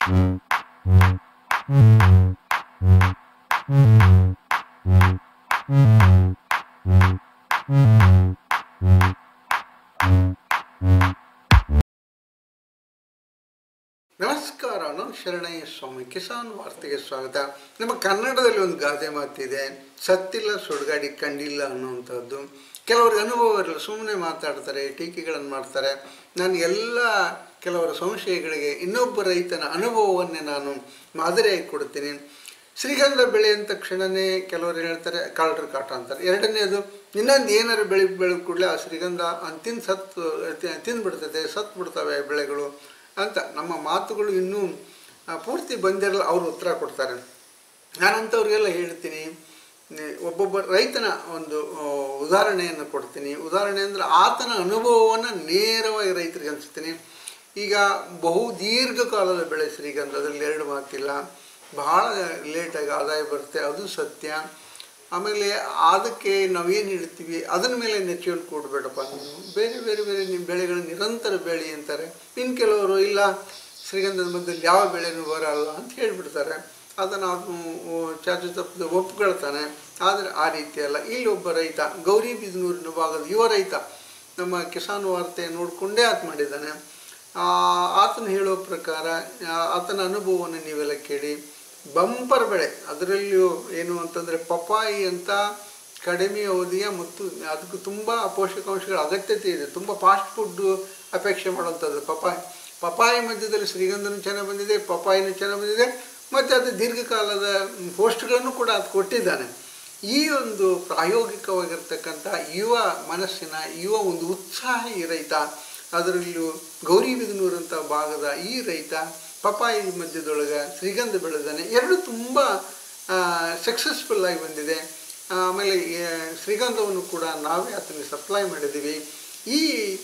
ನಮಸ್ಕಾರ ನಾನು ಶರಣಯ್ಯ ಸ್ವಾಮಿ ಕಿಸಾನ್ ವಾರ್ತೆಗೆ ಸ್ವಾಗತ ನಮ್ಮ ಕನ್ನಡದಲ್ಲಿ ಒಂದು ಗಾದೆ ಮಾತಿದೆ ಸತ್ತಿಲ್ಲ ಸುಡುಗಾಡಿ ಕಂಡಿಲ್ಲ ಅನ್ನುವಂಥದ್ದು ಕೆಲವ್ರಿಗೆ ಅನುಭವ ಇರಲ್ಲ ಸುಮ್ಮನೆ ಮಾತಾಡ್ತಾರೆ ಟೀಕೆಗಳನ್ನು ಮಾಡ್ತಾರೆ ನಾನು ಎಲ್ಲ ಕೆಲವರ ಸಂಶಯಗಳಿಗೆ ಇನ್ನೊಬ್ಬ ರೈತನ ಅನುಭವವನ್ನೇ ನಾನು ಮಾದರಿಯಾಗಿ ಕೊಡ್ತೀನಿ ಶ್ರೀಗಂಧ ಬೆಳೆ ಅಂದ ತಕ್ಷಣವೇ ಕೆಲವರು ಹೇಳ್ತಾರೆ ಕಾಲ್ಡ್ರ್ ಕಾಟ ಅಂತಾರೆ ಎರಡನೇದು ಇನ್ನೊಂದು ಏನಾರು ಬೆಳೆ ಬೆಳೆದ ಕೂಡಲೇ ಆ ಶ್ರೀಗಂಧ ಅಂತಿನ ಸತ್ತು ತಿ- ತಿಂದ್ಬಿಡ್ತದೆ ಸತ್ತು ಬಿಡ್ತವೆ ಬೆಳೆಗಳು ಅಂತ ನಮ್ಮ ಮಾತುಗಳು ಇನ್ನೂ ಆ, ಪೂರ್ತಿ ಬಂದಿರಲ್ಲ ಅವರು ಉತ್ತರ ಕೊಡ್ತಾರೆ ನಾನಂಥವ್ರಿಗೆಲ್ಲ ಹೇಳ್ತೀನಿ ನೆ- ಒಬ್ಬೊಬ್ಬ ರೈತನ ಒಂದು ಆ, ಉದಾಹರಣೆಯನ್ನು ಕೊಡ್ತೀನಿ ಉದಾಹರಣೆ ಅಂದರೆ ಆತನ ಅನುಭವವನ್ನು ನೇರವಾಗಿ ರೈತರಿಗೆ ಹಂಚ್ತೀನಿ ಈಗ ಬಹು ದೀರ್ಘಕಾಲದ ಬೆಳೆ ಶ್ರೀಗಂಧ ಅದರಲ್ಲಿ ಎರಡು ಮಾತಿಲ್ಲ ಬಹಳ ಲೇಟಾಗಿ ಆದಾಯ ಬರುತ್ತೆ ಅದು ಸತ್ಯ ಆಮೇಲೆ ಅದಕ್ಕೆ ನಾವೇನು ಹೇಳ್ತೀವಿ ಅದರ ಮೇಲೆ ನೆಚ್ಚಿಕೊಂಡು ಕೊಡಬೇಡಪ್ಪ ನೀವು ಬೇರೆ ಬೇರೆ ಬೇರೆ ನಿಮ್ಮ ಬೆಳೆಗಳು ನಿರಂತರ ಬೆಳೆ ಅಂತಾರೆ ಇನ್ನು ಕೆಲವರು ಇಲ್ಲ ಶ್ರೀಗಂಧದ ಮಧ್ಯದಲ್ಲಿ ಯಾವ ಬೆಳೆನೂ ಬರಲ್ಲ ಅಂತ ಹೇಳಿಬಿಡ್ತಾರೆ ಅದನ್ನು ಅವನು ಚಾಚು ತಪ್ಪದೆ ಒಪ್ಕೊಳ್ತಾನೆ ಆದರೆ ಆ ರೀತಿ ಅಲ್ಲ ಇಲ್ಲಿ ಒಬ್ಬ ರೈತ ಗೌರಿಬಿದನೂರಿನ ಭಾಗದ ಯುವ ರೈತ ನಮ್ಮ ಕಿಸಾನ್ ವಾರ್ತೆ ನೋಡಿಕೊಂಡೇ ಆತ ಮಾಡಿದ್ದಾನೆ ಆ, ಆತನು ಹೇಳೋ ಪ್ರಕಾರ ಆ, ಆತನ ಅನುಭವವನ್ನು ನೀವೆಲ್ಲ ಕೇಳಿ ಬಂಪರ್ ಬೆಳೆ ಅದರಲ್ಲಿಯೂ ಏನು ಅಂತಂದರೆ ಪಪಾಯಿ ಅಂತ ಕಡಿಮೆ ಅವಧಿಯ ಮತ್ತು ಅದಕ್ಕೆ ತುಂಬ ಪೋಷಕಾಂಶಗಳ ಅಗತ್ಯತೆ ಇದೆ ತುಂಬ ಫಾಸ್ಟ್ ಫುಡ್ ಅಪೇಕ್ಷೆ ಮಾಡುವಂಥದ್ದು ಪಪಾಯಿ ಪಪಾಯಿ ಮಧ್ಯದಲ್ಲಿ ಶ್ರೀಗಂಧನೂ ಚೆನ್ನಾಗಿ ಬಂದಿದೆ ಪಪಾಯಿನೂ ಚೆನ್ನಾಗಿ ಬಂದಿದೆ ಮತ್ತು ಅದು ದೀರ್ಘಕಾಲದ ಪೋಸ್ಟ್ಗಳನ್ನು ಕೂಡ ಅದು ಕೊಟ್ಟಿದ್ದಾನೆ ಈ ಒಂದು ಪ್ರಾಯೋಗಿಕವಾಗಿರ್ತಕ್ಕಂಥ ಯುವ ಮನಸ್ಸಿನ ಯುವ ಒಂದು ಉತ್ಸಾಹಿ ರೈತ ಅದರಲ್ಲಿಯೂ ಗೌರಿಬಿದನೂರಂಥ ಭಾಗದ ಈ ರೈತ ಪಪಾಯಿ ಮಧ್ಯದೊಳಗೆ ಶ್ರೀಗಂಧ ಬೆಳೆದಾನೆ ಎರಡು ತುಂಬ ಸಕ್ಸಸ್ಫುಲ್ ಆಗಿ ಬಂದಿದೆ ಆಮೇಲೆ ಈ ಶ್ರೀಗಂಧವನ್ನು ಕೂಡ ನಾವೇ ಆತನಿಗೆ ಸಪ್ಲೈ ಮಾಡಿದ್ದೀವಿ ಈ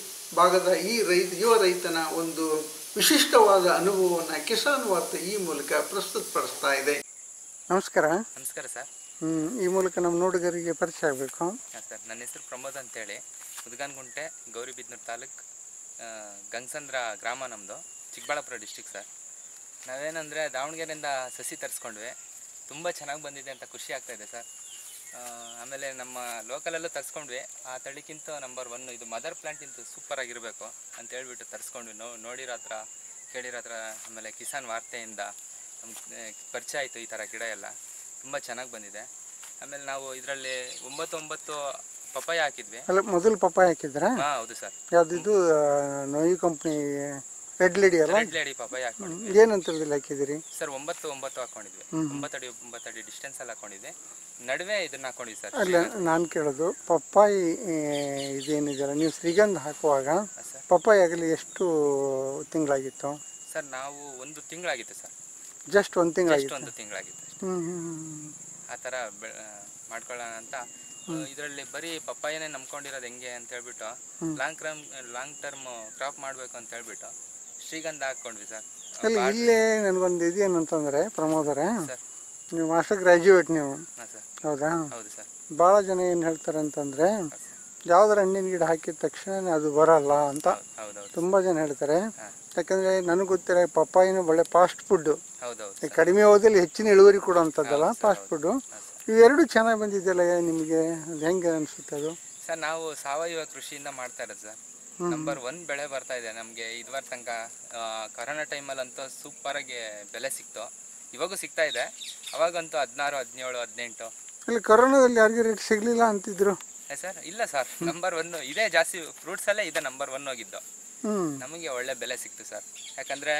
ಭಾಗದ ಈ ರೈತ ಯುವ ರೈತನ ಒಂದು ವಿಶಿಷ್ಟವಾದ ಅನುಭವವನ್ನು ಕಿಸಾನ್ ವಾರ್ತೆ ಈ ಮೂಲಕ ಪ್ರಸ್ತುತಪಡಿಸ್ತಾ ಇದೆ ನಮಸ್ಕಾರ ನಮಸ್ಕಾರ ಸರ್ ಹ್ಮ್, ಈ ಮೂಲಕ ನಮ್ಮ ನೋಡುಗರಿಗೆ ಪರಿಚಯ ಆಗಬೇಕು ಹಾಂ ಸರ್ ನನ್ನ ಹೆಸರು ಪ್ರಮೋದ್ ಅಂತೇಳಿ ಉದ್ಗಾನ್ಗುಂಟೆ ಗೌರಿಬಿದ್ನೂರು ತಾಲೂಕ್ ಆ, ಗಂಗಸಂದ್ರ ಗ್ರಾಮ ನಮ್ಮದು ಚಿಕ್ಕಬಳ್ಳಾಪುರ ಡಿಸ್ಟಿಕ್ ಸರ್ ನಾವೇನಂದರೆ ದಾವಣಗೆರೆಯಿಂದ ಸಸಿ ತರಿಸ್ಕೊಂಡ್ವಿ ತುಂಬ ಚೆನ್ನಾಗಿ ಬಂದಿದೆ ಅಂತ ಖುಷಿ ಆಗ್ತಾ ಇದೆ ಸರ್ ಆ, ಆಮೇಲೆ ನಮ್ಮ ಲೋಕಲಲ್ಲೂ ತರಿಸ್ಕೊಂಡ್ವಿ ಆ ತಳಿಗಿಂತ ನಂಬರ್ ಒನ್ ಇದು ಮದರ್ ಪ್ಲಾಂಟ್ ಇಂತ ಸೂಪರ್ ಆಗಿರಬೇಕು ಅಂತ ಹೇಳ್ಬಿಟ್ಟು ತರಿಸ್ಕೊಂಡ್ವಿ ನೋ ನೋಡಿರೋ ಹತ್ರ ಕೇಳಿರೋ ಹತ್ರ ಆಮೇಲೆ ಕಿಸಾನ್ ವಾರ್ತೆಯಿಂದ ನಮ್ಗೆ ಪರಿಚಯ ಆಯಿತು ಈ ಥರ ಗಿಡ ಎಲ್ಲ ತುಂಬ ಚೆನ್ನಾಗಿ ಬಂದಿದೆ ಆಮೇಲೆ ನಾವು ಇದರಲ್ಲಿ ಒಂಬತ್ತು ಒಂಬತ್ತು ಪಪಾಯ ಹಾಕಿದ್ವಿ ಅಲ್ಲ ಮೊದಲು ಪಪ್ಪಾಯ ಹಾಕಿದ್ರಾ ಹಾಂ ಹೌದು ಸರ್ ಯಾವ್ದಿದು ನೋಯಿ ಕಂಪ್ನಿ ರೆಡ್ ಲೇಡಿ ಅಲ್ಲ ರೆಡ್ ಲೇಡಿ ಪಪಾಯ ಹಾಕೊಂಡಿದ್ವಿ ಏನಂತರದಲ್ಲಿ ಹಾಕಿದಿರಿ ಸರ್ ಒಂಬತ್ತು ಒಂಬತ್ತು ಹಾಕೊಂಡಿದ್ವಿ ಒಂಬತ್ತಡಿ ಒಂಬತ್ತಡಿ ಡಿಸ್ಟೆನ್ಸ್ ಅಲ್ಲಿ ಹಾಕೊಂಡಿದ್ವಿ ನಡುವೆ ಇದನ್ನ ಹಾಕೊಂಡಿದ್ವಿ ಸರ್ ಅಲ್ಲ ನಾನು ಕೇಳೋದು ಪಪ್ಪಾಯಿ ಆ, ಇದೇನಿದೆಯಲ್ಲ ನೀವು ಶ್ರೀಗಂಧ ಹಾಕುವಾಗ ಸರ್ ಪಪ್ಪಾಯಿ ಆಗಲಿ ಎಷ್ಟು ತಿಂಗಳಾಗಿತ್ತು ಸರ್ ನಾವು ಒಂದು ತಿಂಗಳಾಗಿತ್ತು ಸರ್ ಜಸ್ಟ್ ಒಂದು ಜಸ್ಟ್ ತಿಂಗಳಾಗಿತ್ತು ಒಂದು ತಿಂಗಳಾಗಿತ್ತು ಅಷ್ಟೇ ಹ್ಞೂ ಹ್ಞೂ ಆ ಥರ ಬೆ- ಆ, ಮಾಡ್ಕೊಳ್ಳೋಣ ಅಂತ ಇದರಲ್ಲಿ ಬರೀ ಪಪ್ಪಾಯನೇ ನಂಬ್ಕೊಂಡಿರೋದು ಹೆಂಗೆ ಅಂತ ಹೇಳ್ಬಿಟ್ಟು long term long term crop ಮಾಡಬೇಕು ಅಂತ ಹೇಳ್ಬಿಟ್ಟು ಶ್ರೀಗಂಧ ಹಾಕ್ಕೊಂಡ್ವಿ ಸರ್ ಅಲ್ಲ ಇಲ್ಲೇ ನನಗೊಂದು ಇದೇನಂತಂದರೆ ಪ್ರಮೋದರೇ ಸರ್ ನೀವು ಮಾಸ್ಟರ್ ಗ್ರ್ಯಾಜುಯೇಟ್ ನೀವು ಹಾಂ ಸರ್ ಹೌದಾ ಹೌದು ಸರ್ ಭಾಳ ಜನ ಏನು ಹೇಳ್ತಾರೆ ಅಂತಂದರೆ ಯಾವ್ದಾರ ಹಣ್ಣಿನ ಗಿಡ ಹಾಕಿದ ತಕ್ಷಣ ಅದು ಬರಲ್ಲ ಅಂತ ಹೌದೌದು ತುಂಬ ಜನ ಹೇಳ್ತಾರೆ ಹಾಂ ಯಾಕಂದರೆ ನನಗೆ ಗೊತ್ತಿರೋ ಪಪ್ಪಾಯಿನ ಒಳ್ಳೆ ಫಾಸ್ಟ್ ಫುಡ್ಡು ಹೌದೌದು ಕಡಿಮೆ ಅವಧಿಯಲ್ಲಿ ಹೆಚ್ಚಿನ ಇಳುವರಿ ಕೊಡುವಂಥದ್ದಲ್ಲ ಹೌದು ಸರ್, ಫಾಸ್ಟ್ ಹೌದು. ಫುಡ್ಡು ಹಾಂ ಸರ್ ಇವೆರಡು ಚೆನ್ನಾಗಿ ಬಂದಿದೆಯಲ್ಲ ನಿಮಗೆ ಅದು ಹೆಂಗೆ ಅನಿಸುತ್ತೆ ಅದು ಸರ್ ನಾವು ಸಾವಯವ ಕೃಷಿಯಿಂದ ಮಾಡ್ತಾ ಇರೋದು ಸರ್ ನಂಬರ್ ಒನ್ ಬೆಳೆ ಬರ್ತಾ ಇದೆ ನಮಗೆ ಇದುವರೆ ತನಕ ಆ, ಕೊರೋನಾ ಟೈಮಲ್ಲಂತೂ ಸೂಪರಾಗಿ ಬೆಲೆ ಸಿಕ್ತು ಇವಾಗೂ ಸಿಗ್ತಾ ಇದೆ ಅವಾಗಂತೂ ಹದಿನಾರು ಹದಿನೇಳು ಹದಿನೆಂಟು ಇಲ್ಲಿ ಕೊರೋನಾದಲ್ಲಿ ಯಾರಿಗೂ ರೇಟ್ ಸಿಗಲಿಲ್ಲ ಅಂತಿದ್ರು ಏ ಸರ್ ಇಲ್ಲ ಸರ್ ನಂಬರ್ ಒನ್ ಇದೇ ಜಾಸ್ತಿ ಫ್ರೂಟ್ಸಲ್ಲೇ ಇದೆ ನಂಬರ್ ಒನ್ ಹೋಗಿದ್ದು ಹ್ಞೂ ನಮಗೆ ಒಳ್ಳೆ ಬೆಲೆ ಸಿಕ್ತು ಸರ್ ಯಾಕಂದರೆ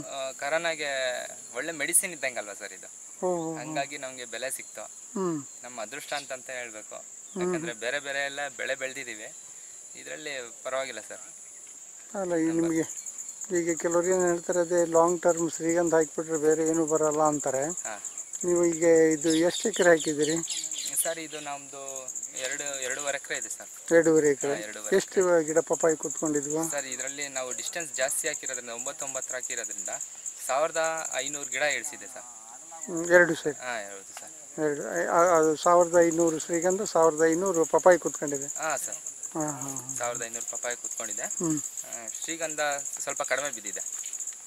ಕರೋನಾಗೆ ಒಳ್ಳೆ ಮೆಡಿಸಿನ್ ಇದ್ದಂಗಲ್ವಾ ಸರ್ ಇದು ಓ ಹಂಗಾಗಿ ನಮಗೆ ಬೆಲೆ ಸಿಕ್ತು ಹ್ಞೂ ನಮ್ಮ ಅದೃಷ್ಟ ಅಂತಂತ ಹೇಳ್ಬೇಕು ಯಾಕಂದರೆ ಬೇರೆ ಬೇರೆ ಎಲ್ಲ ಬೆಳೆ ಬೆಳೆದಿದ್ದೀವಿ ಇದರಲ್ಲಿ ಪರವಾಗಿಲ್ಲ ಸರ್ ಅಲ್ಲ ಈ ನಿಮಗೆ ಈಗ ಕೆಲವ್ರು ಏನು ಹೇಳ್ತಾರೆ ಅದೇ ಲಾಂಗ್ ಟರ್ಮ್ ಶ್ರೀಗಂಧ ಹಾಕಿಬಿಟ್ರೆ ಬೇರೆ ಏನೂ ಬರಲ್ಲ ಅಂತಾರೆ ಹಾಂ ನೀವು ಈಗ ಇದು ಎಷ್ಟು ಎಕರೆ ಹಾಕಿದ್ದೀರಿ ಸರ್ ಇದು ನಮ್ಮದು ಎರಡು ಎರಡೂವರೆ ಎಕರೆ ಇದೆ ಸರ್ ಎರಡೂವರೆ ಎಕರೆ ಹಾ, ಎರಡೂವರೆ ಎಷ್ಟು ಗಿಡ ಪಪ್ಪಾಯಿ ಕೂತ್ಕೊಂಡಿದ್ವು ಸರ್ ಇದರಲ್ಲಿ ನಾವು ಡಿಸ್ಟೆನ್ಸ್ ಜಾಸ್ತಿ ಹಾಕಿರೋದ್ರಿಂದ ಒಂಬತ್ತೊಂಬತ್ತು ಹಾಕಿರೋದ್ರಿಂದ ಸಾವಿರದ ಐನೂರು ಗಿಡ ಇಳಿಸಿದೆ ಸರ್ ಹ್ಮ್, ಎರಡು ಸೈಡ್ ಹಾಂ ಹೌದು ಸರ್ ಎರಡು ಐ- ಆ- ಅದು ಸಾವಿರದ ಐನೂರು ಶ್ರೀಗಂಧ ಸಾವಿರದ ಐನೂರು ಪಪ್ಪಾಯಿ ಕೂತ್ಕೊಂಡಿದೆ ಹಾಂ ಸರ್ ಹಾಂ ಹಾಂ ಸಾವಿರದ ಐನೂರು ಪಪ್ಪಾಯಿ ಕೂತ್ಕೊಂಡಿದೆ ಹ್ಞೂ ಆ, ಶ್ರೀಗಂಧ ಸ್ವಲ್ಪ ಕಡಿಮೆ ಬಿದ್ದಿದೆ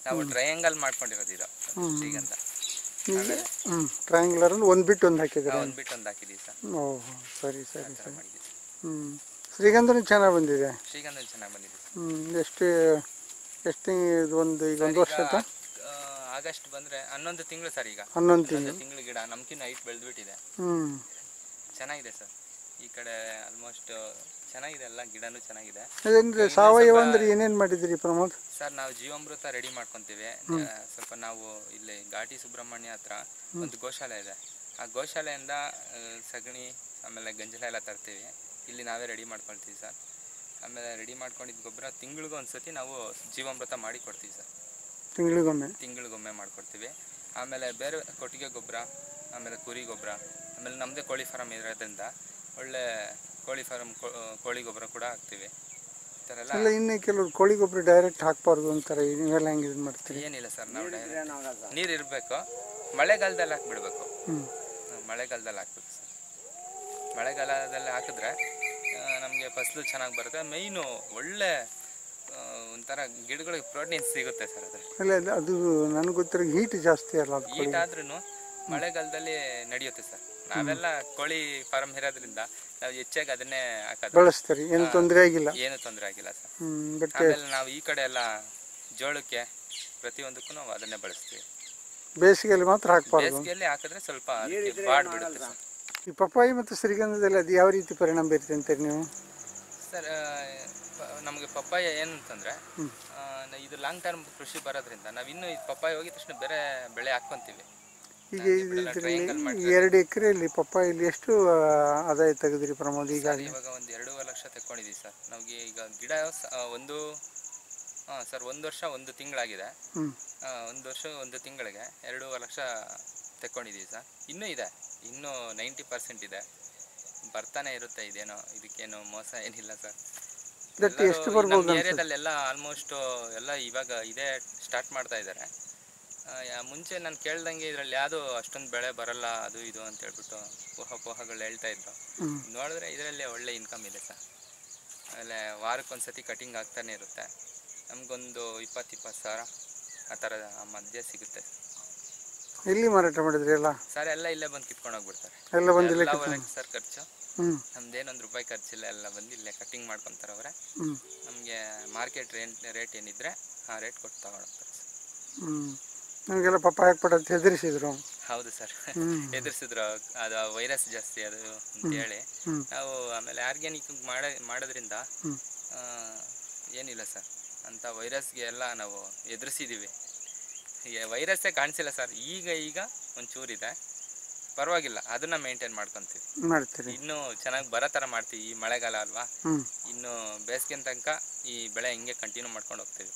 ನಾವು ಟ್ರಯಾಂಗಲ್ ಮಾಡ್ಕೊಂಡಿರೋದು ಇದು ಶ್ರೀಗಂಧ ಹೀಗೆ ಹ್ಞೂ ಟ್ರಯಾಂಗ್ಯುಲರಲ್ಲಿ ಒಂದು ಬಿಟ್ಟು ಒಂದು ಹಾಕಿದ್ರೆ ಒಂದು ಬಿಟ್ಟು ಒಂದು ಹಾಕಿದೀವಿ ಸರ್ ಓಹ್ ಸರಿ ಸರಿ ಆ ಥರ ಸರಿ ಮಾಡಿದ್ದೀವಿ ಹ್ಞೂ ಶ್ರೀಗಂಧನೂ ಚೆನ್ನಾಗಿ ಬಂದಿದೆ ಶ್ರೀಗಂಧ ಚೆನ್ನಾಗಿ ಬಂದಿದೆ ಸರ್. ಹ್ಞೂ ಎಷ್ಟು ಎಷ್ಟು ಇದು ಒಂದು ಈಗ ಒಂದು ಈಗ, ವರ್ಷದ ಆ, ಆಗಸ್ಟ್ ಬಂದ್ರೆ ಹನ್ನೊಂದು ತಿಂಗಳು ಸರ್ ಈಗ ಹನ್ನೊಂದು ತಿಂಗಳು ಹನ್ನೊಂದು ತಿಂಗಳು ಗಿಡ ನಮ್ಕಿನ್ನ ಹೈಟ್ ಬೆಳೆದ್ಬಿಟ್ಟಿದೆ ಹ್ಞೂ ಚೆನ್ನಾಗಿದೆ ಸರ್ ಈ ಕಡೆ ಆಲ್ಮೋಸ್ಟ್ ಚೆನ್ನಾಗಿದೆ ಎಲ್ಲ ಗಿಡನೂ ಚೆನ್ನಾಗಿದೆ ಅದೇಂದ್ರೆ ಸಾವಯವ ಅಂದ್ರೆ ಏನೇನು ಮಾಡಿದಿರಿ ಪ್ರಮೋದ್ ಸರ್ ನಾವು ಜೀವಾಮೃತ ರೆಡಿ ಮಾಡ್ಕೊಂತೀವಿ ಆ, ಸ್ವಲ್ಪ ನಾವು ಇಲ್ಲಿ ಘಾಟಿ ಸುಬ್ರಹ್ಮಣ್ಯ ಹತ್ರ ಒಂದು ಗೋಶಾಲೆ ಇದೆ ಆ ಗೋಶಾಲೆಯಿಂದ ಆ, ಸಗಣಿ ಆಮೇಲೆ ಗಂಜಲ ಎಲ್ಲ ತರ್ತೀವಿ ಇಲ್ಲಿ ನಾವೇ ರೆಡಿ ಮಾಡ್ಕೊಳ್ತೀವಿ ಸರ್ ಆಮೇಲೆ ರೆಡಿ ಮಾಡ್ಕೊಂಡಿದ್ದ ಗೊಬ್ಬರ ತಿಂಗಳಿಗೂ ಒಂದ್ಸತಿ ನಾವು ಜೀವಾಮೃತ ಮಾಡಿ ಕೊಡ್ತೀವಿ ಸರ್ ತಿಂಗಳಿಗೊಮ್ಮೆ ತಿಂಗಳಿಗೊಮ್ಮೆ ಮಾಡ್ಕೊಡ್ತೀವಿ ಆಮೇಲೆ ಬೇರೆ ಕೊಟ್ಟಿಗೆ ಗೊಬ್ಬರ ಆಮೇಲೆ ಕುರಿ ಗೊಬ್ಬರ ಆಮೇಲೆ ನಮ್ಮದೇ ಕೋಳಿ ಫಾರಮ್ ಇರೋದ್ರಿಂದ ಒಳ್ಳೆ ಕೋಳಿ ಫಾರಮ್ ಕೋಳಿ ಗೊಬ್ಬರ ಕೂಡ ಹಾಕ್ತೀವಿ ಈ ಥರ ಎಲ್ಲ ಅಲ್ಲ ಇನ್ನು ಕೆಲವರು ಕೋಳಿ ಗೊಬ್ಬರ ಡೈರೆಕ್ಟ್ ಹಾಕ್ಬಾರ್ದು ಅಂತಾರೆ ನೀವೆಲ್ಲ ಹೆಂಗೆ ಇದು ಮಾಡ್ತೀರಿ ಏನಿಲ್ಲ ಸರ್ ನಾವು ನೀರು ಇರಬೇಕು ಮಳೆಗಾಲದಲ್ಲಿ ಹಾಕ್ಬಿಡ್ಬೇಕು ಹ್ಞೂ ಹ್ಮ್, ಮಳೆಗಾಲದಲ್ಲಿ ಹಾಕ್ಬೇಕು ಸರ್ ಮಳೆಗಾಲದಲ್ಲಿ ಹಾಕಿದ್ರೆ ನಮಗೆ ಫಸಲು ಚೆನ್ನಾಗಿ ಬರುತ್ತೆ ಮೈನು ಒಳ್ಳೆ ಆ, ಒಂಥರ ಗಿಡಗಳಿಗೆ ಪ್ರೋಟೀನ್ ಸಿಗುತ್ತೆ ಸರ್ ಅದ್ರಲ್ಲಿ ಅಲ್ಲ ಅದು- ಅದು ನನಗೆ ಗೊತ್ತಿರೋ ಹೀಟ್ ಜಾಸ್ತಿ ಅಲ್ಲ ಅದು ಕೋಳಿ ಈಟ್ ಆದ್ರೂ ಮಳೆಗಾಲದಲ್ಲಿ ನಡೆಯುತ್ತೆ ಸರ್ ನಾವೆಲ್ಲ ಕೋಳಿ ಫಾರಂ ಇರೋದ್ರಿಂದ ನಾವು ಹೆಚ್ಚಾಗಿ ಅದನ್ನೇ ಹಾಕೋದು ಬಳಸ್ತಾರೆ ಏನು ತೊಂದರೆ ಆಗಿಲ್ಲ ಏನು ತೊಂದರೆ ಆಗಿಲ್ಲ ಸರ್ ಹ್ಞೂ ಬಟ್ ಆಮೇಲೆ ನಾವು ಈ ಕಡೆ ಎಲ್ಲ ಜೋಳಕ್ಕೆ ಪ್ರತಿಯೊಂದಕ್ಕೂ ನಾವು ಅದನ್ನೇ ಬಳಸ್ತೀವಿ ಬೇಸಿಗೆಯಲ್ಲಿ ಮಾತ್ರ ಹಾಕ್ಬಾರ್ದು ಬೇಸಿಗೆಯಲ್ಲಿ ಹಾಕಿದ್ರೆ ಸ್ವಲ್ಪ ಅದಕ್ಕೆ ಬಾಡ್ ಬಿಡುತ್ತೆ ಸರ್ ಈ ಪಪ್ಪಾಯಿ ಮತ್ತು ಶ್ರೀಗಂಧದಲ್ಲಿ ಅದು ಯಾವ ರೀತಿ ಪರಿಣಾಮ ಬೀರುತ್ತೆ ಅಂತೀರಿ ನೀವು ಸರ್ ನಮಗೆ ಪಪ್ಪಾಯ ಏನಂತಂದ್ರೆ ಆ, ನ- ಇದು ಲಾಂಗ್ ಟರ್ಮ್ ಕೃಷಿ ಬರೋದ್ರಿಂದ ನಾವು ಇನ್ನೂ ಈ ಪಪ್ಪಾಯ ಹೋಗಿದ ತಕ್ಷಣ ಬೇರೆ ಬೆಳೆ ಹಾಕ್ಕೊಂತೀವಿ ಈಗ ನಾವು ಇದು ಇದೆಲ್ಲ triangle ಇದರಲ್ಲಿ ಮಾಡಿದ್ರೆ ಎರಡು ಎಕರೆಯಲ್ಲಿ ಪಪ್ಪಾಯಲ್ಲಿ ಎಷ್ಟು ಆ, ಆದಾಯ ತೆಗೆದ್ರಿ ಪ್ರಮೋದ್ ಸರ್ ಈಗಾಗಲೇ ಇವಾಗ ಒಂದು ಎರಡೂವರೆ ಲಕ್ಷ ತೆಕ್ಕೊಂಡಿದ್ದೀವಿ ಸರ್ ನಮಗೆ ಈಗ ಗಿಡ ಸ- ಆ, ಒಂದು ಹಾಂ ಸರ್ ಒಂದು ವರ್ಷ ಒಂದು ತಿಂಗಳಾಗಿದೆ ಹ್ಞೂ ಒಂದು ವರ್ಷ ಒಂದು ತಿಂಗಳಿಗೆ ಎರಡೂವರೆ ಲಕ್ಷ ತೆಕ್ಕೊಂಡಿದ್ದೀವಿ ಸರ್ ಇನ್ನೂ ಇದೆ ಇನ್ನೂ ನೈಂಟಿ ಪರ್ಸೆಂಟ್ ಇದೆ ಬರ್ತಾನೆ ಇರುತ್ತೆ ಇದೇನೋ ಇದಕ್ಕೇನು ಮೋಸ ಏನಿಲ್ಲ ಸರ್ ದಟ್ ಎಷ್ಟು ಬರ್ಬೋದು ಅನ್ಸುತ್ತೆ ಏರಿಯಾದಲ್ಲೆಲ್ಲ ಆಲ್ಮೋಸ್ಟ್ ಎಲ್ಲ ಇವಾಗ ಇದೇ ಸ್ಟಾರ್ಟ್ ಮಾಡ್ತಾ ಇದ್ದಾರೆ ಮುಂಚೆ ನಾನು ಕೇಳ್ದಂಗೆ ಇದರಲ್ಲಿ ಯಾವುದು ಅಷ್ಟೊಂದು ಬೆಳೆ ಬರಲ್ಲ ಅದು ಇದು ಅಂತ ಹೇಳ್ಬಿಟ್ಟು ಪೋಹ ಪೋಹಗಳು ಹೇಳ್ತಾ ಇದ್ರು ಹ್ಞೂ ನೋಡಿದ್ರೆ ಇದರಲ್ಲಿ ಒಳ್ಳೆ ಇನ್ಕಮ್ ಇದೆ ಸರ್ ಆಮೇಲೆ ವಾರಕ್ಕೊಂದ್ಸತಿ ಕಟಿಂಗ್ ಆಗ್ತಾನೆ ಇರುತ್ತೆ ನಮಗೊಂದು ಇಪ್ಪತ್ತು ಇಪ್ಪತ್ತು ಸಾವಿರ ಆ ಥರ ಮಧ್ಯೆ ಸಿಗುತ್ತೆ ಎಲ್ಲಿ ಮಾರಾಟ ಮಾಡಿದ್ರಿ ಎಲ್ಲ ಸರ್ ಎಲ್ಲ ಇಲ್ಲೇ ಬಂದು ಕಿತ್ಕೊಂಡು ಹೋಗ್ಬಿಡ್ತಾರೆ ಎಲ್ಲ ಬಂದು ಇಲ್ಲೇ ಎಲ್ಲ ಕಿತ್ಕೊಂಡು- ಹೊರಗೆ ಸರ್ ಖರ್ಚು ಹ್ಞೂ ನಮ್ದೇನೊಂದು ರೂಪಾಯಿ ಖರ್ಚಿಲ್ಲ ಎಲ್ಲ ಬಂದು ಇಲ್ಲೇ ಕಟಿಂಗ್ ಮಾಡ್ಕೊತಾರೆ ಅವರೇ ಹ್ಞೂ ನಮಗೆ ಮಾರ್ಕೆಟ್ ರೇಟ್ ರೇಟ್ ಏನಿದ್ರೆ ಆ ರೇಟ್ ಕೊಟ್ಟು ತಗೊಂಡೋಗ್ತಾರೆ ಸರ್ ಹ್ಞೂ ನಮಗೆಲ್ಲ ಪಪ್ಪ ಹಾಕ್ಬಿಟ್ಟು ಅಂತ ಹೆದರಿಸಿದ್ರು ಹೌದು ಸರ್ ಹ್ಮ್. ಎದುರಿಸಿದ್ರು ಅದು ವೈರಸ್ ಜಾಸ್ತಿ ಅದು ಅಂತ ಹೇಳಿ ಹ್ಮ್. ನಾವು ಆಮೇಲೆ ಆರ್ಗ್ಯಾನಿಕ್ ಮಾಡ ಮಾಡೋದ್ರಿಂದ ಹ್ಮ್. ಆ, ಏನಿಲ್ಲ ಸರ್ ಅಂತ ವೈರಸ್ಗೆ ಎಲ್ಲ ನಾವು ಎದುರಿಸಿದ್ದೀವಿ ವೈರಸ್ಸೇ ಕಾಣಿಸಿಲ್ಲ ಸರ್ ಈಗ ಈಗ ಒಂಚೂರಿದೆ ಪರವಾಗಿಲ್ಲ ಅದನ್ನ ಮೇಂಟೈನ್ ಮಾಡ್ಕೊತೀವಿ ಮಾಡ್ತೀರಿ ಇನ್ನೂ ಚೆನ್ನಾಗಿ ಬರೋ ಥರ ಮಾಡ್ತೀವಿ ಈ ಮಳೆಗಾಲ ಅಲ್ವಾ ಹ್ಞೂ ಇನ್ನು ಬೇಸಿಗೆ ತನಕ ಈ ಬೆಳೆ ಹಿಂಗೆ ಕಂಟಿನ್ಯೂ ಮಾಡ್ಕೊಂಡು ಹೋಗ್ತೀವಿ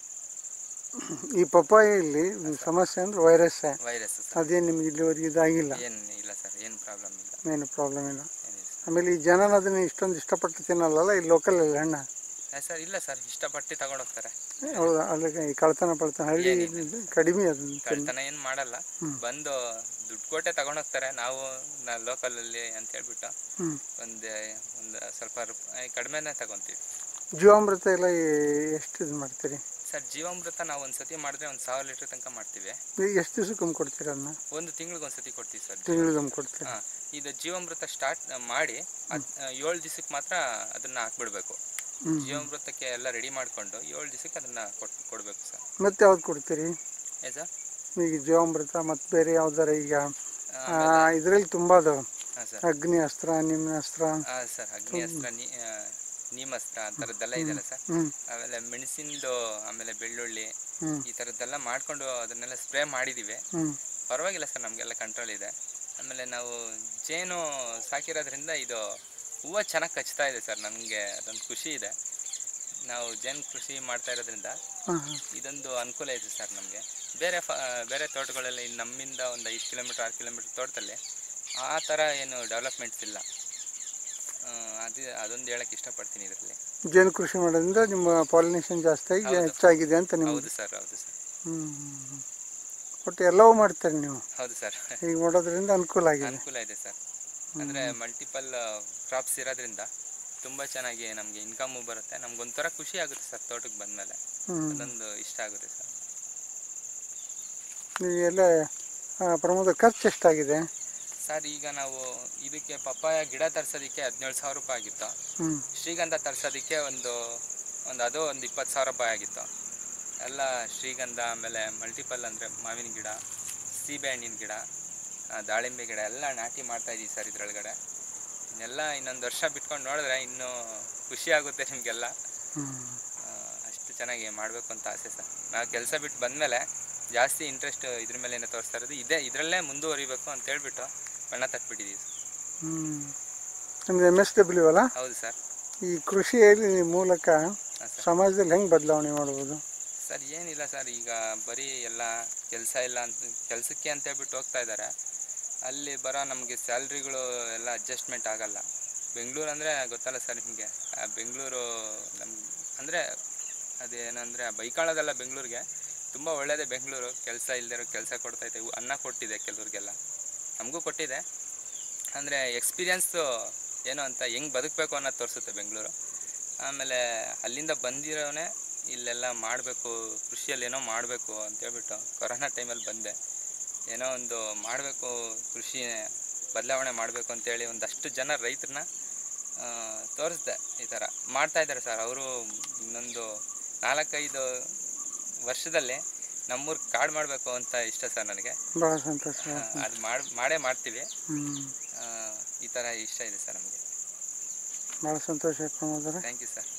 ಈ ಪಪ್ಪಾಯಲ್ಲಿ ಸಮಸ್ಯೆ ಅಂದ್ರೆ ವೈರಸ್ಸೇ ವೈರಸ್ ಸರ್ ಅದೇನು ನಿಮ್ಗೆ ಇಲ್ಲಿವರೆಗೆ ಇದಾಗಿಲ್ಲ ಏನು ಇಲ್ಲ ಸರ್ ಏನು ಪ್ರಾಬ್ಲಮ್ ಇಲ್ಲ ಏನು ಪ್ರಾಬ್ಲಮ್ ಇಲ್ಲ ಏನಿಲ್ಲ ಸರ್ ಆಮೇಲೆ ಈ ಜನ ಅದನ್ನ ಇಷ್ಟೊಂದು ಇಷ್ಟಪಟ್ಟು ತಿನ್ನಲ್ಲ ಈ ಲೋಕಲ್ ಅಲ್ಲಿ ಹಣ್ಣ ಏ ಸರ್ ಇಲ್ಲ ಸರ್ ಇಷ್ಟಪಟ್ಟು ತಗೊಂಡೋಗ್ತಾರೆ ಹೌದಾ ಅಲ್ಲಿಗೆ ಈ ಕಳ್ತನ ಪಳ್ತನ ಹಳ್ಳಿ ಇದು ಕಡಿಮೆ ಅದನ್ನ ತಿನ್- ಕಳ್ತನ ಏನು ಮಾಡಲ್ಲ ಬಂದು ದುಡ್ಡು ಕೊಟ್ಟೆ ತಗೊಂಡೋಗ್ತಾರೆ ನಾವು ನಾ ಲೋಕಲಲ್ಲಿ ಅಂತ ಹೇಳ್ಬಿಟ್ಟು ಹ್ಮ್ ಒಂದು ಒಂದು ಸ್ವಲ್ಪ ರೂಪಾಯಿ ಕಡಿಮೆನೇ ತಗೊಂತೀವಿ ಜೀವಾಮೃತ ಎಲ್ಲ ಎ- ಎಷ್ಟು ಇದು ಮಾಡ್ತೀರಿ ಸರ್ ಜೀವಾಮೃತ ನಾವು ಒಂದು ಸತಿ ಮಾಡಿದ್ರೆ ಒಂದು ಸಾವಿರ ಲೀಟ್ರ್ ತನಕ ಮಾಡ್ತೀವಿ ಈಗ ಎಷ್ಟು ದಿವಸಕ್ಕೊಮ್ಮೆ ಕೊಡ್ತೀರ ಅದನ್ನ ಒಂದು ತಿಂಗಳಿಗೆ ಒಂದು ಸತಿ ಕೊಡ್ತೀವಿ ಸರ್ ತಿಂಗಳಿಗೊಮ್ಮೆ ಕೊಡ್ತೀರಿ ಹಾಂ ಇದು ಜೀವಾಮೃತ ಸ್ಟಾರ್ಟ್ ಮಾಡಿ ಏಳು ದಿವಸಕ್ಕೆ ಮಾತ್ರ ಅದನ್ನು ಹಾಕ್ಬಿಡ್ಬೇಕು ಹ್ಮ್. ಜೀವಾಮೃತಕ್ಕೆ ಎಲ್ಲ ರೆಡಿ ಮಾಡಿಕೊಂಡು ಏಳು ದಿವಸಕ್ಕೆ ಅದನ್ನು ಕೊಟ್ ಕೊಡಬೇಕು ಸರ್ ಮತ್ತೆ ಯಾವ್ದು ಕೊಡ್ತೀರಿ ಏ ಸರ್ ಈಗ ಜೀವಾಮೃತ ಮತ್ತು ಬೇರೆ ಯಾವ್ದಾರ ಈಗ ಇದರಲ್ಲಿ ತುಂಬ ಅದಾವ ಹಾಂ ಸರ್ ಅಗ್ನಿ ಅಸ್ತ್ರ ನಿಮ್ಮ ಅಸ್ತ್ರ ಹಾಂ ಸರ್ ಅಗ್ನಿ ಅಸ್ತ್ರ ನೀ ಆ, ನೀಮಸ್ತ್ರ ಆ ಥರದ್ದೆಲ್ಲ ಇದೆಯಲ್ಲ ಸರ್ ಹ್ಞೂ ಆಮೇಲೆ ಮೆಣಸಿನದು ಆಮೇಲೆ ಬೆಳ್ಳುಳ್ಳಿ ಹ್ಞೂ ಈ ಥರದ್ದೆಲ್ಲ ಮಾಡ್ಕೊಂಡು ಅದನ್ನೆಲ್ಲ ಸ್ಪ್ರೇ ಮಾಡಿದ್ದೀವಿ ಹ್ಞೂ ಪರವಾಗಿಲ್ಲ ಸರ್ ನಮಗೆಲ್ಲ ಕಂಟ್ರೋಲ್ ಇದೆ ಆಮೇಲೆ ನಾವು ಜೇನು ಸಾಕಿರೋದ್ರಿಂದ ಇದು ಹೂವು ಚೆನ್ನಾಗಿ ಕಚ್ತಾ ಇದೆ ಸರ್ ನನಗೆ ಅದೊಂದು ಖುಷಿ ಇದೆ ನಾವು ಜೇನು ಕೃಷಿ ಮಾಡ್ತಾ ಇರೋದ್ರಿಂದ ಹಾಂ ಹಾಂ ಇದೊಂದು ಅನುಕೂಲ ಇದೆ ಸರ್ ನಮಗೆ ಬೇರೆ ಫ ಬೇರೆ ತೋಟಗಳಲ್ಲಿ ಇಲ್ಲಿ ನಮ್ಮಿಂದ ಒಂದು ಐದು ಕಿಲೋಮೀಟ್ರ್ ಆರು ಕಿಲೋಮೀಟ್ರ್ ತೋಟದಲ್ಲಿ ಆ ಥರ ಏನು ಡೆವಲಪ್ಮೆಂಟ್ಸ್ ಇಲ್ಲ ಆ, ಅದು ಅದೊಂದು ಹೇಳಕ್ಕೆ ಇಷ್ಟಪಡ್ತೀನಿ ಇದರಲ್ಲಿ ಜೇನು ಕೃಷಿ ಮಾಡೋದ್ರಿಂದ ನಿಮ್ಮ ಪಾಲಿನೇಷನ್ ಜಾಸ್ತಿ ಆಗಿ ಹೌದು. ಹೆಚ್ಚಾಗಿದೆ ಅಂತ ನಿಮ್ಗೆ ಹೌದು ಸರ್ ಹೌದು ಸರ್ ಹ್ಞೂ ಒಟ್ಟು ಎಲ್ಲವೂ ಮಾಡ್ತಾರೆ ನೀವು ಹೌದು ಸರ್ ಈಗ ಮಾಡೋದ್ರಿಂದ ಅನುಕೂಲ ಆಗಿದೆ ಅನುಕೂಲ ಇದೆ ಸರ್ ಅಂದರೆ ಮಲ್ಟಿಪಲ್ ಕ್ರಾಪ್ಸ್ ಇರೋದ್ರಿಂದ ತುಂಬ ಚೆನ್ನಾಗಿ ನಮಗೆ ಇನ್ಕಮು ಬರುತ್ತೆ ನಮ್ಗೆ ಒಂಥರ ಖುಷಿ ಆಗುತ್ತೆ ಸರ್ ತೋಟಕ್ಕೆ ಬಂದಮೇಲೆ ಹ್ಞೂ ಅದೊಂದು ಇಷ್ಟ ಆಗುತ್ತೆ ಸರ್ ಈ ಎಲ್ಲ ಆ, ಪ್ರಮೋದ ಖರ್ಚು ಎಷ್ಟಾಗಿದೆ ಸರ್ ಈಗ ನಾವು ಇದಕ್ಕೆ ಪಪ್ಪಾಯ ಗಿಡ ತರ್ಸೋದಕ್ಕೆ ಹದಿನೇಳು ಸಾವಿರ ರೂಪಾಯಿ ಆಗಿತ್ತು ಹ್ಞೂ ಶ್ರೀಗಂಧ ತರ್ಸೋದಕ್ಕೆ ಒಂದು ಒಂದು ಅದು ಒಂದು ಇಪ್ಪತ್ತು ಸಾವಿರ ರೂಪಾಯಿ ಆಗಿತ್ತು ಎಲ್ಲ ಶ್ರೀಗಂಧ ಆಮೇಲೆ ಮಲ್ಟಿಪಲ್ ಅಂದರೆ ಮಾವಿನ ಗಿಡ ಸೀಬೆ ಹಣ್ಣಿನ ಗಿಡ ಆ, ದಾಳಿಂಬೆ ಗಿಡ ಎಲ್ಲ ನಾಟಿ ಮಾಡ್ತಾ ಇದೀವಿ ಸರ್ ಇದ್ರೊಳಗಡೆ ಇನ್ನೆಲ್ಲ ಇನ್ನೊಂದು ವರ್ಷ ಬಿಟ್ಕೊಂಡು ನೋಡಿದ್ರೆ ಇನ್ನೂ ಖುಷಿ ಆಗುತ್ತೆ ನಿಮಗೆಲ್ಲ ಹ್ಞೂ ಅಷ್ಟು ಚೆನ್ನಾಗಿ ಮಾಡಬೇಕು ಅಂತ ಆಸೆ ಸರ್ ನಾವು ಕೆಲಸ ಬಿಟ್ಟು ಬಂದಮೇಲೆ ಜಾಸ್ತಿ ಇಂಟ್ರೆಸ್ಟ್ ಇದ್ರ ಮೇಲೆ ತೋರಿಸ್ತಾ ಇರೋದು ಇದೇ ಇದರಲ್ಲೇ ಮುಂದುವರಿಬೇಕು ಅಂತ ಹೇಳ್ಬಿಟ್ಟು ಬಣ್ಣ ತಟ್ಬಿಟ್ಟಿದ್ದೀವಿ ಸರ್ ಹ್ಞೂ ನಿಮ್ದು ಎಮ್ ಎಸ್ ಡಬ್ಲ್ಯೂ ಅಲ್ಲ ಹೌದು ಸರ್ ಈ ಕೃಷಿಯಲ್ಲಿ ಮೂಲಕ ಹಾಂ ಸರ್ ಸಮಾಜದಲ್ಲಿ ಹೆಂಗೆ ಬದಲಾವಣೆ ಮಾಡ್ಬೋದು ಸರ್ ಏನಿಲ್ಲ ಸರ್ ಈಗ ಬರೀ ಎಲ್ಲ ಕೆಲಸ ಇಲ್ಲ ಅಂತ ಕೆಲಸಕ್ಕೆ ಅಂತ ಹೇಳ್ಬಿಟ್ಟು ಹೋಗ್ತಾ ಇದ್ದಾರೆ ಅಲ್ಲಿ ಬರೋ ನಮಗೆ ಸ್ಯಾಲ್ರಿಗಳು ಎಲ್ಲ ಅಡ್ಜಸ್ಟ್ಮೆಂಟ್ ಆಗಲ್ಲ ಬೆಂಗಳೂರು ಅಂದರೆ ಗೊತ್ತಲ್ಲ ಸರ್ ನಿಮಗೆ ಬೆಂಗಳೂರು ನಮ್ಗೆ ಅಂದರೆ ಅದೇನಂದರೆ ಬೈಕಾಳದಲ್ಲ ಬೆಂಗಳೂರಿಗೆ ತುಂಬ ಒಳ್ಳೆಯದೇ ಬೆಂಗಳೂರು ಕೆಲಸ ಇಲ್ಲದಿರೋ ಕೆಲಸ ಕೊಡ್ತೈತೆ ಇವು ಅನ್ನ ಕೊಟ್ಟಿದೆ ಕೆಲವ್ರಿಗೆಲ್ಲ ನಮಗೂ ಕೊಟ್ಟಿದೆ ಅಂದರೆ ಎಕ್ಸ್ಪೀರಿಯನ್ಸು ಏನು ಅಂತ ಹೆಂಗೆ ಬದುಕಬೇಕು ಅನ್ನೋದು ತೋರಿಸುತ್ತೆ ಬೆಂಗಳೂರು ಆಮೇಲೆ ಅಲ್ಲಿಂದ ಬಂದಿರೋನೇ ಇಲ್ಲೆಲ್ಲ ಮಾಡಬೇಕು ಕೃಷಿಯಲ್ಲಿ ಏನೋ ಮಾಡಬೇಕು ಅಂತೇಳ್ಬಿಟ್ಟು ಕೊರೋನಾ ಟೈಮಲ್ಲಿ ಬಂದೆ ಏನೋ ಒಂದು ಮಾಡಬೇಕು ಕೃಷಿ ಬದಲಾವಣೆ ಮಾಡಬೇಕು ಅಂತೇಳಿ ಒಂದಷ್ಟು ಜನ ರೈತರನ್ನ ತೋರಿಸ್ದೆ ಈ ಥರ ಮಾಡ್ತಾ ಇದ್ದಾರೆ ಸರ್ ಅವರು ಇನ್ನೊಂದು ನಾಲ್ಕೈದು ವರ್ಷದಲ್ಲಿ ನಮ್ಮೂರು ಕಾಡು ಮಾಡಬೇಕು ಅಂತ ಇಷ್ಟ ಸರ್ ನನಗೆ ಭಾಳ ಸಂತೋಷ ಅದು ಮಾಡಿ ಮಾಡೇ ಮಾಡ್ತೀವಿ ಹ್ಞೂ ಆ, ಈ ಥರ ಇಷ್ಟ ಇದೆ ಸರ್ ನಮಗೆ ಭಾಳ ಸಂತೋಷ ಪ್ರಮೋದರ ಥ್ಯಾಂಕ್ ಯು ಸರ್